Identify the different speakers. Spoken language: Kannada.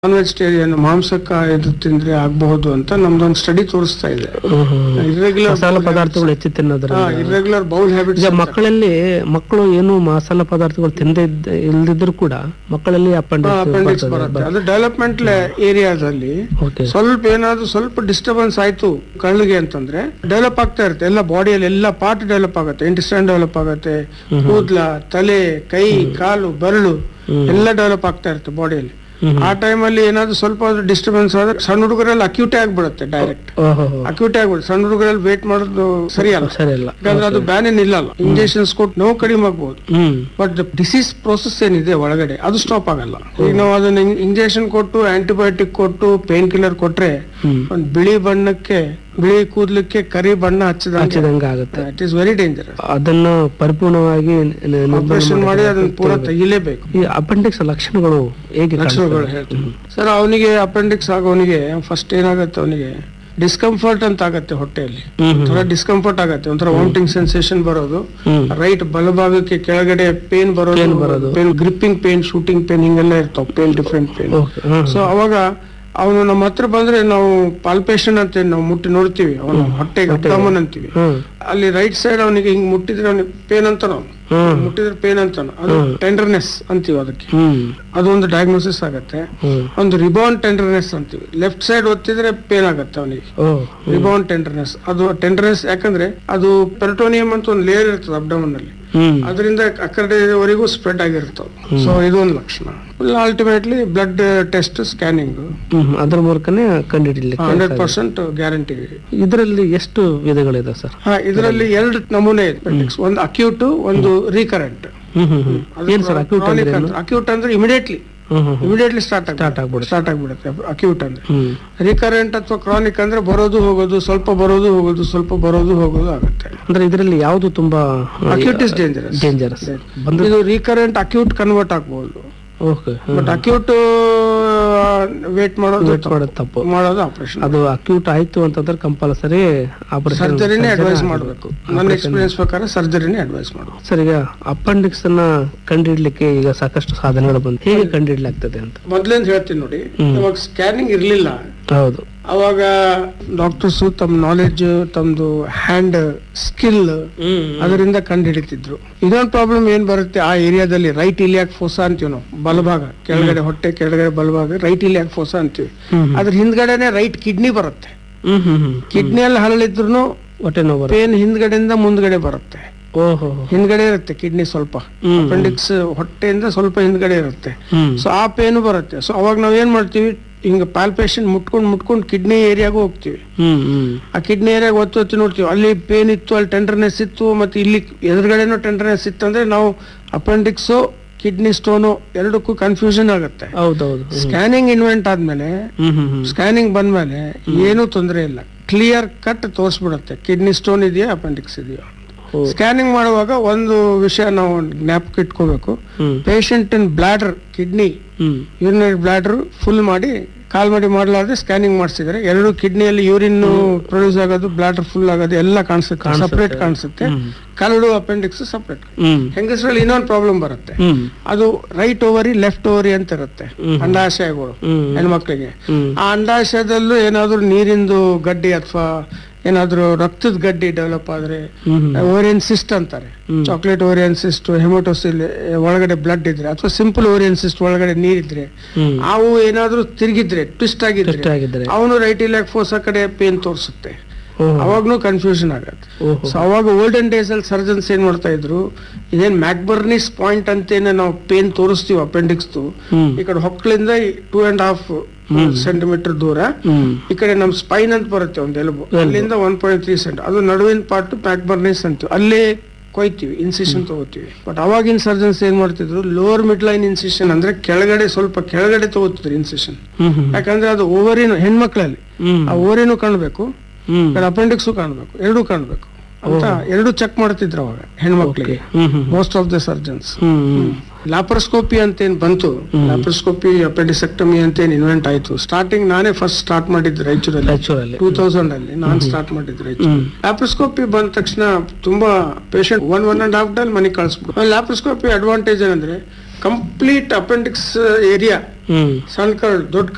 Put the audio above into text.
Speaker 1: ನಾನ್ ವೆಜಿಟೇರಿಯನ್ ಮಾಂಸಕ್ಕ ಇದು ತಿಂದ್ರೆ ಆಗಬಹುದು ಅಂತ ನಮ್ದೊಂದು ಸ್ಟಡಿ ತೋರಿಸ್ತಾ ಇದೆ ಇರ್ರೆಗ್ಯುಲರ್
Speaker 2: ಮಸಾಲ ಪದಾರ್ಥಗಳು ಹೆಚ್ಚು ತಿನ್ನೋದ್ರಿಂದ
Speaker 1: ಇರ್ರೆಗ್ಯುಲರ್ ಬೌಲ್ ಹ್ಯಾಬಿಟ್ಸ್
Speaker 2: ಈಗ ಮಕ್ಕಳಲ್ಲಿ ಮಕ್ಕಳು ಏನು ಮಸಾಲ ಪದಾರ್ಥಗಳು ತಿಂದೇ ಇದ್ದ ಇಲ್ದಿದ್ರು ಕೂಡ ಮಕ್ಕಳಲ್ಲಿ
Speaker 1: ಅಪೆಂಡಿಕ್ಸ್
Speaker 2: ಅಪೆಂಡಿಕ್ಸ್
Speaker 1: ಬರುತ್ತೆ ಅದು ಡೆವಲಪ್ಮೆಂಟ್ ಏರಿಯಾದಲ್ಲಿ
Speaker 2: ಓಕೆ
Speaker 1: ಸ್ವಲ್ಪ ಏನಾದ್ರು ಸ್ವಲ್ಪ ಡಿಸ್ಟರ್ಬೆನ್ಸ್ ಆಯ್ತು ಕಳ್ಳಿಗೆ ಅಂತಂದ್ರೆ ಡೆವಲಪ್ ಆಗ್ತಾ ಇರುತ್ತೆ ಎಲ್ಲ ಬಾಡಿಯಲ್ಲಿ ಎಲ್ಲ ಪಾರ್ಟ್ ಡೆವಲಪ್ ಆಗುತ್ತೆ ಇಂಟೆಸ್ಟೈನ್ ಡೆವಲಪ್ ಆಗುತ್ತೆ ಕೂದ್ಲ ತಲೆ ಕೈ ಕಾಲು ಬೆರಳು ಎಲ್ಲ ಡೆವಲಪ್ ಆಗ್ತಾ ಇರುತ್ತೆ ಬಾಡಿಯಲ್ಲಿ ಆ ಟೈಮಲ್ಲಿ ಏನಾದ್ರು ಸ್ವಲ್ಪ ಡಿಸ್ಟರ್ಬೆನ್ಸ್ ಆದ್ರೆ ಸಣ್ಣ ಹುಡುಗರಲ್ಲಿ ಅಕ್ಯೂಟೇ ಆಗ್ಬಿಡುತ್ತೆ ಡೈರೆಕ್ಟ್
Speaker 2: ಓಹೋ
Speaker 1: ಅಕ್ಯೂಟೇ ಆಗ್ಬಿಡುತ್ತೆ ಸಣ್ಣ ಹುಡುಗರಲ್ಲಿ ವೇಟ್ ಮಾಡೋದು ಸರಿ ಅಲ್ಲ
Speaker 2: ಸರಿ ಅಲ್ಲ
Speaker 1: ಯಾಕಂದ್ರೆ ಅದು ಬ್ಯಾನ್ ಏನ್ ಇಲ್ಲ ಇಂಜೆಕ್ಷನ್ಸ್ ಕೊಟ್ಟು ನೋವು ಕಡಿಮೆ ಆಗ್ಬಹುದು
Speaker 2: ಹ್ಮ್
Speaker 1: ಬಟ್ ಡಿಸೀಸ್ ಪ್ರೋಸೆಸ್ ಏನಿದೆ ಒಳಗಡೆ ಅದು ಸ್ಟಾಪ್ ಆಗಲ್ಲ ಈಗ ನಾವು ಅದನ್ನ ಇಂಜೆಕ್ಷನ್ ಕೊಟ್ಟು ಆಂಟಿಬಯೋಟಿಕ್ ಕೊಟ್ಟು ಪೇನ್ ಕಿಲ್ಲರ್ ಕೊಟ್ರೆ
Speaker 2: ಹ್ಮ್
Speaker 1: ಒಂದ್ ಬಿಳಿ ಬಣ್ಣಕ್ಕೆ ಬಿಳಿ ಕೂದ್ಲಕ್ಕೆ ಕರಿ ಬಣ್ಣ ಹಚ್ಚಿದಂಗೆ
Speaker 2: ಹಚ್ಚಿದಂಗೆ ಆಗುತ್ತೆ
Speaker 1: ಇಟ್ ಇಸ್ ವೆರಿ ಡೇಂಜರಸ್
Speaker 2: ಅದನ್ನ ಪರಿಪೂರ್ಣವಾಗಿ ನ- ನಿರ್ಮೂಲನೆ
Speaker 1: ಆಪರೇಷನ್ ಮಾಡಿ ಅದನ್ನ ಪೂರ ತೆಗಿಲೇಬೇಕು
Speaker 2: ಈ ಅಪೆಂಡಿಕ್ಸ್ ಲಕ್ಷಣಗಳು ಹೇಗೆ
Speaker 1: ಲಕ್ಷಣಗಳು ಹೇಳ್ತೀನಿ ಸರ್ ಅವನಿಗೆ ಅಪೆಂಡಿಕ್ಸ್ ಆಗೋನಿಗೆ ಫಸ್ಟ್ ಏನಾಗುತ್ತೆ ಅವನಿಗೆ ಡಿಸ್ಕಂಫರ್ಟ್ ಅಂತ ಆಗತ್ತೆ ಹೊಟ್ಟೆಯಲ್ಲಿ
Speaker 2: ಹ್ಮ್ ಹ್ಮ್.
Speaker 1: ಒಂಥರ ಡಿಸ್ಕಂಫರ್ಟ್ ಆಗತ್ತೆ ಒಂಥರ ವಾಮಿಟಿಂಗ್ ಸೆನ್ಸೇಷನ್ ಬರೋದು
Speaker 2: ಹ್ಮ್
Speaker 1: ರೈಟ್ ಬಲಭಾಗಕ್ಕೆ ಕೆಳಗಡೆ ಪೇನ್ ಬರೋದು
Speaker 2: Pain ಬರೋದು.
Speaker 1: Pain gripping pain shooting pain ಹಿಂಗೆಲ್ಲ ಇರ್ತಾವ pain different pain
Speaker 2: okay hmm
Speaker 1: so ಅವಾಗ ಅವನು ನಮ್ಮ ಹತ್ರ ಬಂದ್ರೆ ನಾವು ಪಾಲ್ಪೇಷನ್ ಅಂತ ನಾವು ಮುಟ್ಟಿ ನೋಡ್ತೀವಿ ಅವನು ಹೊಟ್ಟೆಗೆ ಅಬ್ಡಮನ್ ಅಂತೀವಿ
Speaker 2: ಹ್ಮ್
Speaker 1: ಅಲ್ಲಿ ರೈಟ್ ಸೈಡ್ ಅವನಿಗೆ ಹಿಂಗ್ ಮುಟ್ಟಿದ್ರೆ ಅವನಿಗೆ ಪೇನ್ ಅಂತ ನಾವು
Speaker 2: ಹ್ಮ್
Speaker 1: ಮುಟ್ಟಿದ್ರೆ ಪೇನ್ ಅಂತಾನ ಅದು ಟೆಂಡರ್ನೆಸ್ ಅಂತೀವಿ ಅದಕ್ಕೆ
Speaker 2: ಹ್ಮ್
Speaker 1: ಅದೊಂದು ಡಯಾಗ್ನೋಸಿಸ್ ಆಗತ್ತೆ
Speaker 2: ಹ್ಮ್
Speaker 1: ಒಂದು ರಿಬೌಂಡ್ ಟೆಂಡರ್ನೆಸ್ ಅಂತೀವಿ ಲೆಫ್ಟ್ ಸೈಡ್ ಒತ್ತಿದ್ರೆ ಪೇನ್ ಆಗತ್ತೆ ಅವನಿಗೆ
Speaker 2: ಓ
Speaker 1: ರಿಬೌಂಡ್ ಟೆಂಡರ್ನೆಸ್ ಅದು ಟೆಂಡರ್ನೆಸ್ ಯಾಕಂದ್ರೆ ಅದು ಪೆರಟೋನಿಯಂ ಅಂತ ಒಂದು ಲೇಯರ್ ಇರ್ತದೆ ಅಬ್ಡಮನ್ ಅಲ್ಲಿ
Speaker 2: ಹ್ಮ್
Speaker 1: ಅದರಿಂದ ಆ ಕಡೆವರೆಗೂ ಸ್ಪ್ರೆಡ್ ಆಗಿರ್ತವೆ ಸೊ ಇದೊಂದು ಲಕ್ಷಣ ultimately blood test scanning
Speaker 2: hmm ಅದ್ರ ಮೂಲಕನೇ ಕಂಡುಹಿಡಿಲಿಕ್ಕೆ
Speaker 1: ಹಂಡ್ರೆಡ್ ಪರ್ಸೆಂಟ್ ಗ್ಯಾರಂಟಿ
Speaker 2: ಇದರಲ್ಲಿ ಎಷ್ಟು ವಿಧಗಳಿದೆ ಸರ್
Speaker 1: ಹಾ ಇದರಲ್ಲಿ ಎರಡು ನಮೂನೆ ಇದೆ appendix. ಒಂದು ಅಕ್ಯೂಟ್ ಒಂದು ರೀಕರೆಂಟ್
Speaker 2: ಹ್ಮ್ ಹ್ಮ್ ಹ್ಮ್ ಏನ್ ಸರ್ ಅಕ್ಯೂಟ್ ಅಂದ್ರೆ ಏನು
Speaker 1: ಅಕ್ಯೂಟ್ ಅಂದ್ರೆ immediately
Speaker 2: hmm hmm
Speaker 1: immediately start
Speaker 2: start ಆಗ್ಬಿಡುತ್ತೆ
Speaker 1: ಸ್ಟಾರ್ಟ್ ಆಗ್ಬಿಡುತ್ತೆ ಅಕ್ಯೂಟ್ ಅಂದ್ರೆ
Speaker 2: ಹ್ಮ್
Speaker 1: ರಿಕರೆಂಟ್ ಅಥವಾ ಕ್ರಾನಿಕ್ ಅಂದ್ರೆ ಬರೋದು ಹೋಗೋದು ಸ್ವಲ್ಪ ಬರೋದು ಹೋಗೋದು ಸ್ವಲ್ಪ ಬರೋದು ಹೋಗೋದು ಆಗುತ್ತೆ
Speaker 2: ಅಂದ್ರೆ ಇದರಲ್ಲಿ ಯಾವುದು ತುಂಬಾ
Speaker 1: ಅಕ್ಯೂಟ್ ಇಸ್ ಡೇಂಜರಸ್
Speaker 2: ಡೇಂಜರಸ್ ಬಂದ್ರೆ
Speaker 1: ಇದು ರೀಕರೆಂಟ್ ಅಕ್ಯೂಟ್ ಕನ್ವರ್ಟ್ ಆಗ್ಬಹುದು
Speaker 2: ಓಕೆ
Speaker 1: ಬಟ್ ಅಕ್ಯೂಟ್ ವೇಟ್ ಮಾಡೋದು
Speaker 2: ಮಾಡೋದು ತಪ್ಪು
Speaker 1: ಮಾಡೋದು ಆಪರೇಷನ್
Speaker 2: ಅದು ಅಕ್ಯೂಟ್ ಆಯ್ತು ಅಂತಂದ್ರೆ ಕಂಪಲ್ಸರಿ ಆಪರೇಷನ್
Speaker 1: ಸರ್ಜರಿನೇ ಅಡ್ವೈಸ್ ಮಾಡಬೇಕು ನನ್ನ ಎಕ್ಸ್ಪೀರಿಯನ್ಸ್ ಪ್ರಕಾರ ಸರ್ಜರಿನೇ ಅಡ್ವೈಸ್ ಮಾಡಬೇಕು
Speaker 2: ಸರ್ ಈಗ ಅಪೆಂಡಿಕ್ಸ್ ಅನ್ನ ಕಂಡುಹಿಡ್ಲಿಕ್ಕೆ ಈಗ ಸಾಕಷ್ಟು ಸಾಧನಗಳು ಬಂದು ಹೇಗೆ ಕಂಡುಹಿಡ್ಲಾಗ್ತದೆ ಅಂತ
Speaker 1: ಮೊದ್ಲೇಂದ ಹೇಳ್ತೀನಿ ನೋಡಿ
Speaker 2: ಹ್ಮ್.
Speaker 1: ಇವಾಗ ಸ್ಕ್ಯಾನಿಂಗ್ ಇರ್ಲಿಲ್ಲ
Speaker 2: ಹೌದು
Speaker 1: ಅವಾಗ ಡಾಕ್ಟರ್ಸ್ ತಮ್ಮ ನಾಲೆಡ್ಜ್ ತಮ್ದು ಹ್ಯಾಂಡ್ ಸ್ಕಿಲ್ ಅದರಿಂದ ಕಂಡು ಹಿಡಿತಿದ್ರು ಇದೊಂದು ಪ್ರಾಬ್ಲಮ್ ಏನ್ ಬರುತ್ತೆ ಆ ಏರಿಯಾದಲ್ಲಿ ರೈಟ್ ಇಲಿಯಾಕ್ ಫೋಸಾ ಅಂತೀವಿ ನಾವು ಬಲಭಾಗ ಕೆಳಗಡೆ ಹೊಟ್ಟೆ ಕೆಳಗಡೆ ಬಲಭಾಗ ರೈಟ್ ಇಲಿಯಾಕ್ ಫೋಸಾ ಅಂತೀವಿ
Speaker 2: ಹ್ಮ್
Speaker 1: ಅದ್ರ ಹಿಂದ್ಗಡೆನೆ ರೈಟ್ ಕಿಡ್ನಿ ಬರುತ್ತೆ
Speaker 2: ಹ್ಮ್ ಹ್ಮ್ ಹ್ಮ್
Speaker 1: ಕಿಡ್ನಿಯಲ್ಲಿ ಹರಳಿದ್ರು
Speaker 2: ಹೊಟ್ಟೆ ನೋವು ಬರುತ್ತೆ.
Speaker 1: ಪೇನ್ ಹಿಂದ್ಗಡೆಯಿಂದ ಮುಂದ್ಗಡೆ ಬರುತ್ತೆ
Speaker 2: ಓಹೋ
Speaker 1: ಹಿಂದ್ಗಡೆ ಇರುತ್ತೆ ಕಿಡ್ನಿ ಸ್ವಲ್ಪ
Speaker 2: ಹ್ಮ್.
Speaker 1: ಅಪೆಂಡಿಕ್ಸ್ ಹೊಟ್ಟೆಯಿಂದ ಸ್ವಲ್ಪ ಹಿಂದ್ಗಡೆ ಇರುತ್ತೆ
Speaker 2: ಹ್ಮ್
Speaker 1: ಸೊ ಆ ಪೇನು ಬರುತ್ತೆ ಸೊ ಅವಾಗ ನಾವ್ ಏನ್ ಮಾಡ್ತೀವಿ ಹಿಂಗ ಪಾಲ್ಪೇಷನ್ ಮುಟ್ಕೊಂಡ್ ಮುಟ್ಕೊಂಡ್ ಕಿಡ್ನಿ ಏರಿಯಾಗೂ ಹೋಗ್ತೀವಿ
Speaker 2: ಹ್ಮ್ ಹ್ಮ್
Speaker 1: ಆ ಕಿಡ್ನಿ ಏರಿಯಾಗ ಒತ್ತಿ ಒತ್ತಿ ನೋಡ್ತೀವಿ ಅಲ್ಲಿ ಪೇನ್ ಇತ್ತು ಅಲ್ಲಿ ಟೆಂಡರ್ನೆಸ್ ಇತ್ತು ಮತ್ತೆ ಇಲ್ಲಿ ಎದುರುಗಡೆನೂ ಟೆಂಡರ್ನೆಸ್ ಇತ್ತು ಅಂದ್ರೆ ನಾವು ಅಪೆಂಡಿಕ್ಸು ಕಿಡ್ನಿ ಸ್ಟೋನು ಎರಡಕ್ಕೂ ಕನ್ಫ್ಯೂಷನ್ ಆಗುತ್ತೆ
Speaker 2: ಹೌದೌದು
Speaker 1: ಸ್ಕ್ಯಾನಿಂಗ್ ಇನ್ವೆಂಟ್ ಆದ್ಮೇಲೆ
Speaker 2: ಹ್ಮ್ ಹ್ಮ್ ಹ್ಮ್
Speaker 1: ಸ್ಕ್ಯಾನಿಂಗ್ ಬಂದ್ಮೇಲೆ ಏನೂ ತೊಂದರೆ ಇಲ್ಲ ಕ್ಲಿಯರ್ ಕಟ್ ತೋರಿಸ್ಬಿಡುತ್ತೆ ಕಿಡ್ನಿ ಸ್ಟೋನ್ ಇದೆಯಾ ಅಪೆಂಡಿಕ್ಸ್ ಇದೆಯಾ
Speaker 2: ಓ.
Speaker 1: ಸ್ಕ್ಯಾನಿಂಗ್ ಮಾಡುವಾಗ ಒಂದು ವಿಷಯ ನಾವು ಜ್ಞಾಪಕ ಇಟ್ಕೋಬೇಕು
Speaker 2: hmm
Speaker 1: patient in bladder kidney
Speaker 2: hmm
Speaker 1: urinary bladder full ಮಾಡಿ ಕಾಲ್ ಮಾಡಿ ಮಾಡಲಾರ್ದೆ ಸ್ಕ್ಯಾನಿಂಗ್ ಮಾಡಿಸಿದ್ರೆ ಎರಡು ಕಿಡ್ನಿಯಲ್ಲಿ ಯೂರಿನ್ ಪ್ರೊಡ್ಯೂಸ್ ಆಗೋದು ಬ್ಲಾಡರ್ ಫುಲ್ ಆಗೋದು ಎಲ್ಲ ಕಾಣಿಸುತ್ತೆ
Speaker 2: ಕಾಣಿಸುತ್ತೆ.
Speaker 1: ಸಪರೇಟ್ ಕಾಣಿಸುತ್ತೆ
Speaker 2: ಹ್ಮ್.
Speaker 1: ಕರಡು ಅಪೆಂಡಿಕ್ಸ್ ಸಪರೇಟ್
Speaker 2: ಹ್ಮ್
Speaker 1: ಹೆಂಗಸರಲ್ಲಿ ಇನ್ನೊಂದು ಪ್ರಾಬ್ಲಮ್ ಬರುತ್ತೆ
Speaker 2: ಹ್ಮ್
Speaker 1: ಅದು ರೈಟ್ ಓವರಿ ಲೆಫ್ಟ್ ಓವರಿ ಅಂತ ಇರುತ್ತೆ
Speaker 2: ಹ್ಮ್.
Speaker 1: ಅಂಡಾಶಯಗಳು
Speaker 2: ಹ್ಮ್
Speaker 1: ಹೆಣ್ಮಕ್ಳಿಗೆ
Speaker 2: ಹ್ಮ್
Speaker 1: ಆ ಅಂಡಾಶಯದಲ್ಲೂ ಏನಾದ್ರೂ ನೀರಿಂದು ಗಡ್ಡಿ ಅಥವಾ ಏನಾದ್ರೂ ರಕ್ತದ ಗಡ್ಡಿ ಡೆವಲಪ್ ಆದ್ರೆ
Speaker 2: ಹ್ಮ್
Speaker 1: ಓರಿಯನ್ ಸಿಸ್ಟ್ ಅಂತಾರೆ
Speaker 2: hmm.
Speaker 1: Chocolate ovarian cyst haematocele ಒಳಗಡೆ ಬ್ಲಡ್ ಇದ್ರೆ ಅಥವಾ ಸಿಂಪಲ್ ಓರಿಯನ್ ಸಿಸ್ಟ್ ಒಳಗಡೆ ನೀರಿದ್ರೆ
Speaker 2: ಹ್ಮ್
Speaker 1: ಅವು ಏನಾದ್ರೂ ತಿರುಗಿದ್ರೆ ಟ್ವಿಸ್ಟ್ ಆಗಿದ್ರೆ
Speaker 2: ಟ್ವಿಸ್ಟ್ ಆಗಿದ್ರೆ
Speaker 1: ಅವನು ರೈಟ್ ಇಲಾಕ್ ಫೋರ್ಸ್ ಕಡೆ ಪೇನ್ ತೋರಿಸುತ್ತೆ
Speaker 2: ಓಹೋ
Speaker 1: ಅವಾಗ್ನು ಕನ್ಫ್ಯೂಷನ್ ಆಗತ್ತೆ
Speaker 2: ಓಹೋ
Speaker 1: ಸೊ ಅವಾಗ ಓಲ್ಡನ್ ಡೇಸ್ ಅಲ್ಲಿ ಸರ್ಜನ್ಸ್ ಏನ್ ಮಾಡ್ತಾ ಇದ್ರು ಇದೇನ್ ಮ್ಯಾಕ್ಬರ್ನಿಸ್ ಪಾಯಿಂಟ್ ಅಂತೇನೆ ನಾವು ಪೇನ್ ತೋರಿಸ್ತೀವಿ ಅಪೆಂಡಿಕ್ಸ್
Speaker 2: ಹ್ಮ್
Speaker 1: ಈ ಕಡೆ ಹೊಕ್ಕಳಿಂದ ಟೂ ಅಂಡ್ ಹಾಫ್ ಸೆಂಟಿಮೀಟರ್ ದೂರ
Speaker 2: ಹ್ಮ್
Speaker 1: ಈ ಕಡೆ ನಮ್ ಸ್ಪೈನ್ ಅಂತ ಬರುತ್ತೆ ಒಂದು ಎಲುಬು ಅಲ್ಲಿಂದ ಒನ್ ಪಾಯಿಂಟ್ ತ್ರೀ ಸೆಂಟ್ ಅದು ನಡುವಿನ ಪಾರ್ಟ್ ಮ್ಯಾಕ್ಬರ್ನಿಸ್ ಅಂತೀವಿ ಅಲ್ಲೇ ಕೊಯ್ತೀವಿ ಇನ್ಸಿಷನ್ ತಗೋತೀವಿ ಬಟ್ ಅವಾಗಿನ ಸರ್ಜನ್ಸ್ ಏನ್ ಮಾಡ್ತಿದ್ರು ಲೋವರ್ ಮಿಡ್ ಲೈನ್ ಇನ್ಸಿಷನ್ ಅಂದ್ರೆ ಕೆಳಗಡೆ ಸ್ವಲ್ಪ ಕೆಳಗಡೆ ತಗೋತಿದ್ರು ಇನ್ಸಿಷನ್
Speaker 2: ಹ್ಮ್ ಹ್ಮ್
Speaker 1: ಯಾಕಂದ್ರೆ ಅದು ಓವರಿನು ಹೆಣ್ಮಕ್ಳಲ್ಲಿ
Speaker 2: ಹ್ಮ್
Speaker 1: ಆ ಓವರಿನು ಕಾಣ್ಬೇಕು
Speaker 2: ಹ್ಮ್
Speaker 1: ಅಪೆಂಡಿಕ್ಸು ಕಾಣ್ಬೇಕು ಎರಡೂ ಕಾಣ್ಬೇಕು ಅಂತ ಎರಡು ಚೆಕ್ ಮಾಡ್ತಿದ್ರು ಅವಾಗ ಹೆಣ್ಮಕ್ಳಿಗೆ
Speaker 2: hmm hmm
Speaker 1: most of the surgeons
Speaker 2: hmm hmm
Speaker 1: laparoscopy ಅಂತ ಏನ್ ಬಂತು ಲ್ಯಾಪ್ರೋಸ್ಕೋಪಿ ಅಪೆಂಡಿಸೆಕ್ಟಮಿ ಅಂತ ಏನ್ ಇನ್ವೆಂಟ್ ಆಯ್ತು ಸ್ಟಾರ್ಟಿಂಗ್ ನಾನೇ ಫಸ್ಟ್ ಸ್ಟಾರ್ಟ್ ಮಾಡಿದ್ದು ರಾಯಚೂರಲ್ಲಿ
Speaker 2: ರಾಯಚೂರಲ್ಲಿ
Speaker 1: ಟೂ ತೌಸಂಡ್ ಅಲ್ಲಿ ನಾನ್ ಸ್ಟಾರ್ಟ್ ಮಾಡಿದ್ದು ರಾಯಚೂರು ಲ್ಯಾಪ್ರೋಸ್ಕೋಪಿ ಬಂದ ತಕ್ಷಣ ತುಂಬಾ patient one one and half ಡಲ್ ಮನೆಗೆ ಕಳಿಸ್ಬಿಡು ಲ್ಯಾಪ್ರೋಸ್ಕೋಪಿ ಅಡ್ವಾಂಟೇಜ್ ಏನಂದ್ರೆ ಕಂಪ್ಲೀಟ್ ಅಪೆಂಡಿಕ್ಸ್ ಏರಿಯಾ
Speaker 2: ಹ್ಮ್
Speaker 1: ಸಣ್ಣ ಕರಳು ದೊಡ್ಡ